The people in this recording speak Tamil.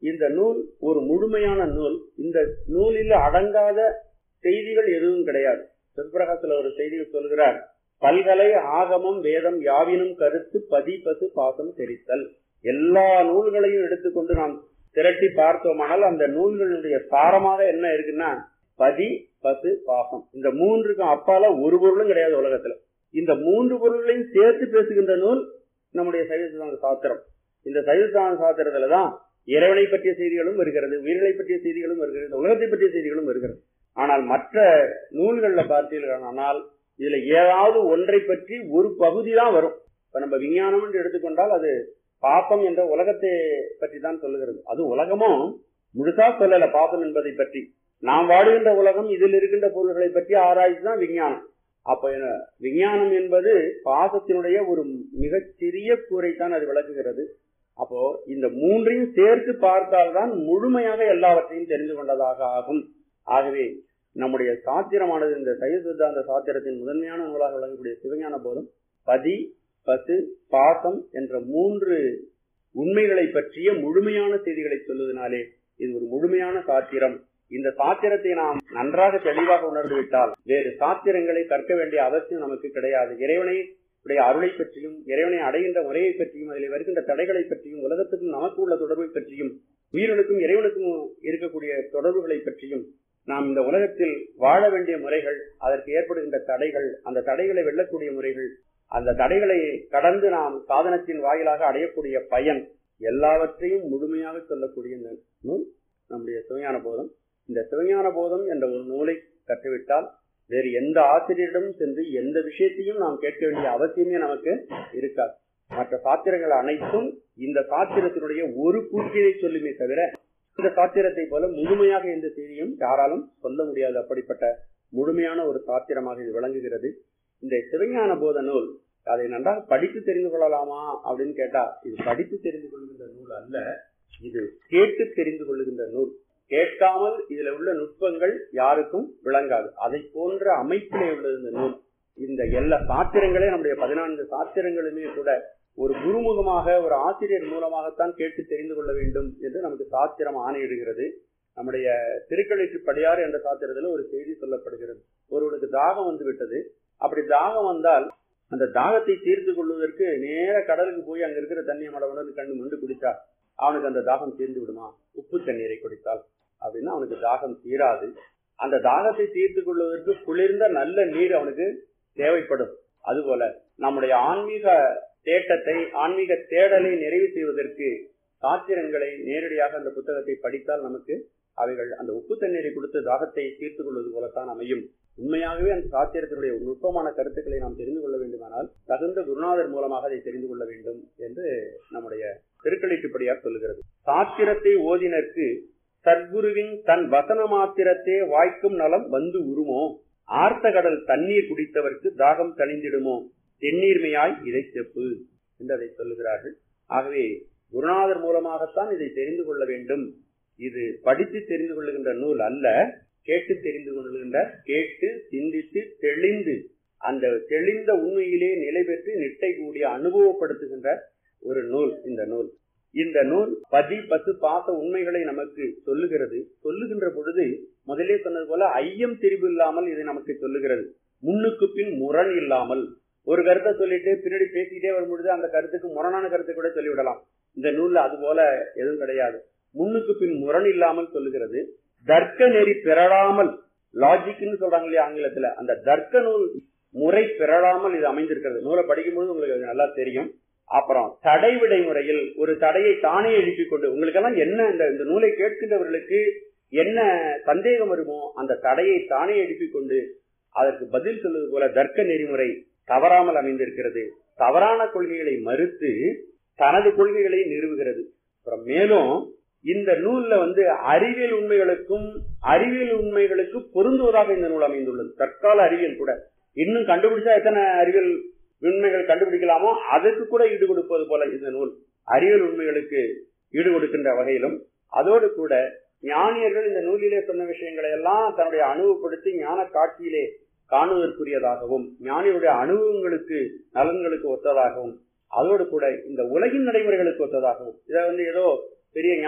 இந்த நூல் ஒரு முழுமையான நூல் இந்த நூலில் அடங்காத செய்திகள் எதுவும் கிடையாது சிவபிரகாசத்துல ஒரு செய்தி சொல்கிறார் பல்கலை ஆகமம் வேதம் யாவினும் கருத்து பதி பசு பாசம் தெரித்தல் எல்லா நூல்களையும் எடுத்துக்கொண்டு நாம் திரட்டி பார்த்தோமானால் அந்த நூல்களுடைய சாரமாக என்ன இருக்குன்னா பதி பசு பாசம் இந்த மூன்றுக்கும் அப்பால ஒரு பொருளும் கிடையாது உலகத்துல இந்த மூன்று பொருள்களையும் சேர்த்து பேசுகின்ற நூல் நம்முடைய சைவ சித்தாந்த சாத்திரம் இந்த சைவ சித்தாந்த சாத்திரத்துல தான் இறைவனை பற்றிய செய்திகளும் வருகிறது உயிர்களை பற்றிய செய்திகளும் வருகிறது இந்த உலகத்தை பற்றிய செய்திகளும் வருகிறது ஆனால் மற்ற நூல்கள்ல பார்த்தீர்கள் ஆனால் இதுல ஏதாவது ஒன்றை பற்றி ஒரு பகுதி தான் வரும் இப்ப நம்ம விஞ்ஞானம் என்று எடுத்துக்கொண்டால் அது பாப்பம் என்ற உலகத்தை பற்றி தான் சொல்லுகிறது அது உலகமும் முழுசா சொல்லல பாப்பம் என்பதை பற்றி நாம் வாடுகின்ற உலகம் இதில் இருக்கின்ற பொருள்களை பற்றி ஆராய்ச்சி தான் விஞ்ஞானம் அப்ப என்ன- விஞ்ஞானம் என்பது பாசத்தினுடைய ஒரு மிகச்சிறிய கூரைத்தான் அது விளக்குகிறது அப்போ இந்த மூன்றையும் சேர்த்து பார்த்தால்தான் முழுமையாக எல்லாவற்றையும் தெரிந்து கொண்டதாக ஆகும் ஆகவே நம்முடைய சாத்திரமானது இந்த சைவ சித்தாந்த சாத்திரத்தின் முதன்மையான நூலாக விளங்கக்கூடிய சிவஞான போதம் பதி பசு பாசம் என்ற மூன்று உண்மைகளை பற்றிய முழுமையான செய்திகளை சொல்வதனாலே இது ஒரு முழுமையான சாத்திரம் இந்த சாத்திரத்தை நாம் நன்றாக தெளிவாக உணர்ந்துவிட்டால் வேறு சாத்திரங்களை கற்க வேண்டிய அவசியம் நமக்கு கிடையாது இறைவனை உடைய அருளை பற்றியும் இறைவனை அடைகின்ற முறையை பற்றியும் அதில் வருகின்ற தடைகளை பற்றியும் உலகத்துக்கும் நமக்கு உள்ள தொடர்பை பற்றியும் உயிர்களுக்கும் இறைவனுக்கும் இருக்கக்கூடிய தொடர்புகளை பற்றியும் நாம் இந்த உலகத்தில் வாழ வேண்டிய முறைகள் அதற்கு ஏற்படுகின்ற தடைகள் அந்த தடைகளை வெல்லக்கூடிய முறைகள் அந்த தடைகளை கடந்து நாம் சாதனத்தின் வாயிலாக அடையக்கூடிய பயன் எல்லாவற்றையும் முழுமையாக சொல்லக்கூடிய இந்த நூல் நம்முடைய சிவஞான போதம் இந்த சிவஞான போதம் என்ற ஒரு நூலை கற்றுவிட்டால் வேறு எந்த ஆசிரியரிடம் சென்று எந்த விஷயத்தையும் நாம் கேட்க வேண்டிய அவசியமே நமக்கு இருக்காது மற்ற சாத்திரங்கள் அனைத்தும் இந்த சாத்திரத்தினுடைய ஒரு கூற்றினை சொல்லுமே தவிர இந்த சாத்திரத்தை போல முழுமையாக எந்த செய்தியும் யாராலும் சொல்ல முடியாது அப்படிப்பட்ட முழுமையான ஒரு சாத்திரமாக இது விளங்குகிறது இந்த சிவஞான போத நூல் அதை நன்றாக படித்து தெரிந்து கொள்ளலாமா அப்படின்னு கேட்டா இது படித்து தெரிந்து கொள்கின்ற நூல் அல்ல இது கேட்டு தெரிந்து கொள்ளுகின்ற நூல் கேட்காமல் இதுல உள்ள நுட்பங்கள் யாருக்கும் விளங்காது அதை போன்ற அமைப்பிலே உள்ளது இந்த நூல் இந்த எல்லா சாத்திரங்களே நம்முடைய பதினான்கு சாத்திரங்களுமே கூட ஒரு குருமுகமாக ஒரு ஆசிரியர் மூலமாகத்தான் கேட்டு தெரிந்து கொள்ள வேண்டும் என்று நமக்கு சாத்திரம் ஆணையிடுகிறது நம்முடைய திருக்கழிற்று படியாறு என்ற சாத்திரத்தில் ஒரு செய்தி சொல்லப்படுகிறது ஒருவனுக்கு தாகம் வந்து விட்டது அப்படி தாகம் வந்தால் அந்த தாகத்தை தீர்த்து கொள்வதற்கு நேர கடலுக்கு போய் அங்க இருக்கிற தண்ணியை மடவுடன் கண்ணு மண்டு குடித்தா அவனுக்கு அந்த தாகம் தீர்ந்து விடுமா உப்பு தண்ணீரை குடித்தால் அப்படின்னா அவனுக்கு தாகம் தீராது அந்த தாகத்தை தீர்த்து கொள்வதற்கு குளிர்ந்த நல்ல நீர் அவனுக்கு தேவைப்படும் அதுபோல நம்முடைய ஆன்மீக தேட்டத்தை ஆன்மீக தேடலை நிறைவு செய்வதற்கு சாத்திரங்களை நேரடியாக அந்த புத்தகத்தை படித்தால் நமக்கு அவைகள் அந்த உப்பு தண்ணீரை கொடுத்து தாகத்தை தீர்த்து கொள்வது போலத்தான் அமையும் உண்மையாகவே அந்த சாத்திரத்தினுடைய நுட்பமான கருத்துக்களை நாம் தெரிந்து கொள்ள வேண்டுமானால் தகுந்த குருநாதர் மூலமாக அதை தெரிந்து கொள்ள வேண்டும் என்று நம்முடைய திருக்களிட்டுப்படியார் சொல்லுகிறது சாத்திரத்தை ஓதினருக்கு சத்குருவின் தன் வசன மாத்திரத்தே வாய்க்கும் நலம் வந்து உருமோ ஆர்த்த கடல் தண்ணீர் குடித்தவர்க்கு தாகம் தணிந்திடுமோ தென்னீர்மையாய் இதை செப்பு என்று அதை சொல்லுகிறார்கள் ஆகவே குருநாதர் மூலமாகத்தான் இதை தெரிந்து கொள்ள வேண்டும் இது படித்து தெரிந்து கொள்ளுகின்ற நூல் அல்ல கேட்டு தெரிந்து கொள்கின்ற கேட்டு சிந்தித்து தெளிந்து அந்த தெளிந்த உண்மையிலே நிலை பெற்று நிட்டை கூடிய அனுபவப்படுத்துகின்ற ஒரு நூல் இந்த நூல் இந்த நூல் பதி பசு பாச உண்மைகளை நமக்கு சொல்லுகிறது சொல்லுகின்ற பொழுது முதலே சொன்னது போல ஐயம் திரிபு இல்லாமல் இதை நமக்கு சொல்லுகிறது முன்னுக்கு பின் முரண் இல்லாமல் ஒரு கருத்தை சொல்லிட்டு பின்னாடி பேசிக்கிட்டே வரும் பொழுது அந்த கருத்துக்கு முரணான கருத்தை கூட சொல்லிவிடலாம் இந்த நூல்ல அது போல எதுவும் கிடையாது முன்னுக்கு பின் முரண் இல்லாமல் சொல்லுகிறது தர்க்க நெறி பிறழாமல் லாஜிக்னு சொல்றாங்க இல்லையா ஆங்கிலத்துல அந்த தர்க்க நூல் முறை பிறழாமல் இது அமைந்திருக்கிறது நூலை படிக்கும்போது உங்களுக்கு அது நல்லா தெரியும் அப்புறம் தடை விடை முறையில் ஒரு தடையை தானே எழுப்பிக் கொண்டு உங்களுக்கெல்லாம் என்ன இந்த இந்த நூலை கேட்கின்றவர்களுக்கு என்ன சந்தேகம் வருமோ அந்த தடையை தானே எழுப்பிக் கொண்டு அதற்கு பதில் சொல்வது போல தர்க்க நெறிமுறை தவறாமல் அமைந்திருக்கிறது தவறான கொள்கைகளை மறுத்து தனது கொள்கைகளை நிறுவுகிறது அப்புறம் மேலும் இந்த நூல்ல வந்து அறிவியல் உண்மைகளுக்கும் அறிவியல் உண்மைகளுக்கு பொருந்துவதாக இந்த நூல் அமைந்துள்ளது தற்கால அறிவியல் கூட இன்னும் கண்டுபிடிச்சா எத்தனை அறிவியல் உண்மைகள் கண்டுபிடிக்கலாமோ அதற்கு கூட ஈடு கொடுப்பது போல இந்த நூல் அறிவியல் உண்மைகளுக்கு ஈடு கொடுக்கின்ற வகையிலும் அதோடு கூட ஞானியர்கள் இந்த நூலிலே சொன்ன விஷயங்களை எல்லாம் தன்னுடைய அனுபவப்படுத்தி ஞான காட்சியிலே காணுவதற்குரியதாகவும் ஞானியுடைய அனுபவங்களுக்கு நலன்களுக்கு ஒத்ததாகவும் அதோடு கூட இந்த உலகின் நடைமுறைகளுக்கு ஒத்ததாகவும் இதை வந்து ஏதோ பெரிய